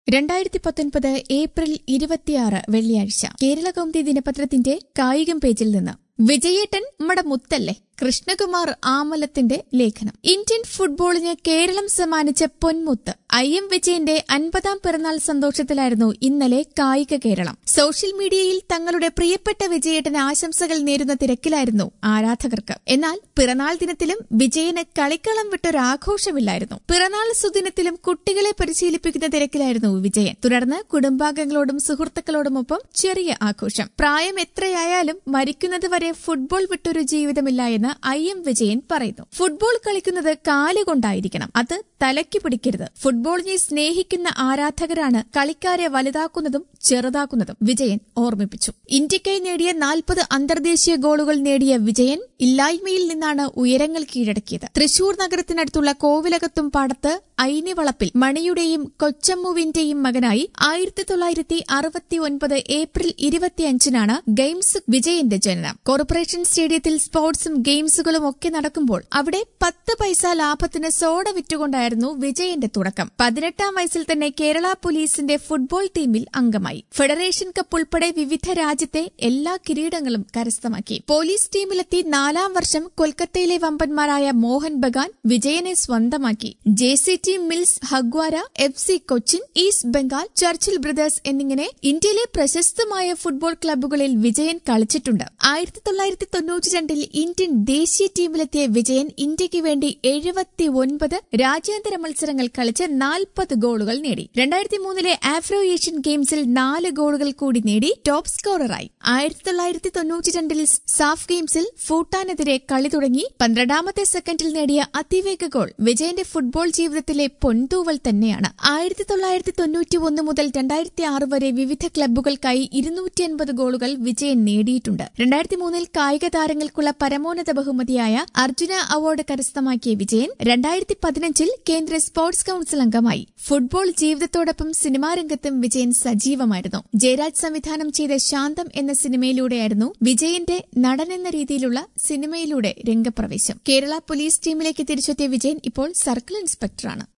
രണ്ടായിരത്തി പത്തൊൻപത് ഏപ്രിൽ ഇരുപത്തിയാറ് വെള്ളിയാഴ്ച കേരള കൗമുദി ദിനപത്രത്തിന്റെ കായികം പേജിൽ നിന്ന് വിജയേട്ടൻ നമ്മുടെ മുത്തല്ലേ കൃഷ്ണകുമാർ ആമലത്തിന്റെ ലേഖനം ഇന്ത്യൻ ഫുട്ബോളിന് കേരളം സമ്മാനിച്ച പൊന്മുത്ത് ഐ എം വിജയന്റെ അൻപതാം പിറന്നാൾ സന്തോഷത്തിലായിരുന്നു ഇന്നലെ കായിക കേരളം സോഷ്യൽ മീഡിയയിൽ തങ്ങളുടെ പ്രിയപ്പെട്ട വിജയേട്ടന് ആശംസകൾ നേരുന്ന തിരക്കിലായിരുന്നു ആരാധകർക്ക് എന്നാൽ പിറന്നാൾ ദിനത്തിലും വിജയന് കളിക്കളം വിട്ടൊരാഘോഷമില്ലായിരുന്നു പിറന്നാൾ സുദിനത്തിലും കുട്ടികളെ പരിശീലിപ്പിക്കുന്ന തിരക്കിലായിരുന്നു വിജയൻ തുടർന്ന് കുടുംബാംഗങ്ങളോടും സുഹൃത്തുക്കളോടുമൊപ്പം ചെറിയ ആഘോഷം പ്രായം എത്രയായാലും മരിക്കുന്നതുവരെ ഫുട്ബോൾ വിട്ടൊരു ജീവിതമില്ല എന്ന് ഐ എം വിജയൻ പറയുന്നു ഫുട്ബോൾ കളിക്കുന്നത് കാലുകൊണ്ടായിരിക്കണം അത് തലയ്ക്ക് പിടിക്കരുത് ഫുട്ബോളിനെ സ്നേഹിക്കുന്ന ആരാധകരാണ് കളിക്കാരെ വലുതാക്കുന്നതും ചെറുതാക്കുന്നതും വിജയൻ ഓർമ്മിപ്പിച്ചു ഇന്ത്യക്കായി നേടിയ നാൽപ്പത് അന്തർദേശീയ ഗോളുകൾ നേടിയ വിജയൻ ഇല്ലായ്മയിൽ നിന്നാണ് ഉയരങ്ങൾ കീഴടക്കിയത് തൃശൂർ നഗരത്തിനടുത്തുള്ള കോവിലകത്തും പാടത്ത് ഐനിവളപ്പിൽ മണിയുടെയും കൊച്ചമ്മുവിന്റെയും മകനായി ആയിരത്തി തൊള്ളായിരത്തി അറുപത്തി ഒൻപത് ഏപ്രിൽ ഇരുപത്തിയഞ്ചിനാണ് ഗെയിംസ് വിജയന്റെ ജനനം കോർപ്പറേഷൻ സ്റ്റേഡിയത്തിൽ സ്പോർട്സും ഗെയിംസുകളും ഒക്കെ നടക്കുമ്പോൾ അവിടെ പത്ത് പൈസ ലാഭത്തിന് സോഡ വിറ്റുകൊണ്ടായിരുന്നു വിജയന്റെ തുടക്കം പതിനെട്ടാം വയസ്സിൽ തന്നെ കേരള പോലീസിന്റെ ഫുട്ബോൾ ടീമിൽ അംഗമായി ഫെഡറേഷൻ കപ്പ് ഉൾപ്പെടെ വിവിധ രാജ്യത്തെ എല്ലാ കിരീടങ്ങളും കരസ്ഥമാക്കി പോലീസ് ടീമിലെത്തി നാലാം വർഷം കൊൽക്കത്തയിലെ വമ്പന്മാരായ മോഹൻ ബഗാൻ വിജയനെ സ്വന്തമാക്കി ജെ സി ടി മിൽസ് ഹഗ്വാര F C Cochin East Bengal Churchill Brothers എന്നിങ്ങനെ ഇന്ത്യയിലെ പ്രശസ്തമായ ഫുട്ബോൾ ക്ലബ്ബുകളിൽ വിജയൻ കളിച്ചിട്ടുണ്ട് ആയിരത്തി തൊള്ളായിരത്തി തൊണ്ണൂറ്റി രണ്ടിൽ ഇന്ത്യൻ ദേശീയ ടീമിലെത്തിയ വിജയൻ ഇന്ത്യയ്ക്ക് വേണ്ടി എഴുപത്തി ഒൻപത് രാജ്യാന്തര മത്സരങ്ങൾ കളിച്ച് നാൽപ്പത് ഗോളുകൾ നേടി രണ്ടായിരത്തി മൂന്നിലെ ആഫ്രോ ഏഷ്യൻ ഗെയിംസിൽ നാല് ഗോളുകൾ കൂടി നേടി ടോപ്പ് സ്കോററായി ആയിരത്തി തൊള്ളായിരത്തി തൊണ്ണൂറ്റി രണ്ടിൽ സാഫ് ഗെയിംസിൽ ഭൂട്ടാനെതിരെ കളി തുടങ്ങി പന്ത്രണ്ടാമത്തെ സെക്കൻഡിൽ നേടിയ അതിവേഗ ഗോൾ വിജയന്റെ ഫുട്ബോൾ ജീവിതത്തിലെ പൊൻതൂവൽ തന്നെയാണ് ആയിരത്തി തൊള്ളായിരത്തി തൊണ്ണൂറ്റി ഒന്ന് മുതൽ രണ്ടായിരത്തി ആറ് വരെ വിവിധ ക്ലബ്ബുകൾക്കായി ഇരുന്നൂറ്റി അൻപത് ഗോളുകൾ വിജയൻ നേടിയിട്ടുണ്ട് രണ്ടായിരത്തി മൂന്നിൽ കായിക താരങ്ങൾക്കുള്ള പരമോന്നത ബഹുമതിയായ അർജുന അവാർഡ് കരസ്ഥമാക്കിയ വിജയൻ രണ്ടായിരത്തി പതിനഞ്ചിൽ കേന്ദ്ര സ്പോർട്സ് കൌൺസിൽ അംഗമായി ഫുട്ബോൾ ജീവിതത്തോടൊപ്പം സിനിമാ രംഗത്തും വിജയൻ സജീവമായിരുന്നു ജയരാജ് സംവിധാനം ചെയ്ത ശാന്തം എന്ന സിനിമയിലൂടെയായിരുന്നു വിജയന്റെ നടനെന്ന രീതിയിലുള്ള സിനിമയിലൂടെ രംഗപ്രവേശം കേരള പോലീസ് ടീമിലേക്ക് തിരിച്ചെത്തിയ വിജയൻ ഇപ്പോൾ സർക്കിൾ ഇൻസ്പെക്ടറാണ്